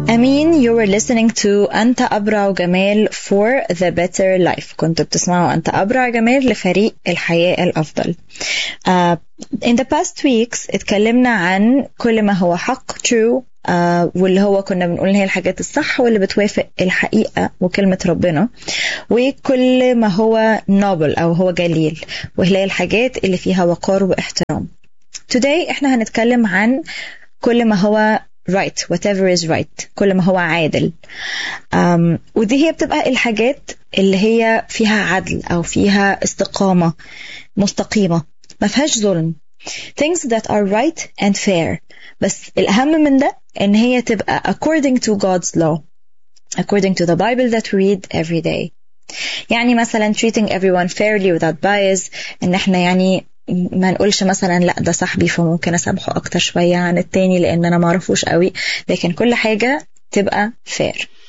أمين you were listening to أنت أبرع وجمال for the better life كنت بتسمعوا أنت أبرع جمال لفريق الحياة الأفضل uh, in the past weeks اتكلمنا عن كل ما هو حق true uh, واللي هو كنا بنقول ان هي الحاجات الصح واللي بتوافق الحقيقة وكلمة ربنا وكل ما هو noble أو هو جليل وهي الحاجات اللي فيها وقار واحترام today احنا هنتكلم عن كل ما هو right whatever is right كل ما هو عادل um, ودي هي بتبقى الحاجات اللي هي فيها عدل أو فيها استقامة مستقيمة ما فيهاش ظلم things that are right and fair بس الأهم من ده إن هي تبقى according to God's law according to the Bible that we read every day يعني مثلا treating everyone fairly without bias إن احنا يعني ما نقولش مثلا لا ده صاحبي فممكن اسامحه اكتر شويه عن التاني لان انا ما اعرفوش قوي لكن كل حاجه تبقى fair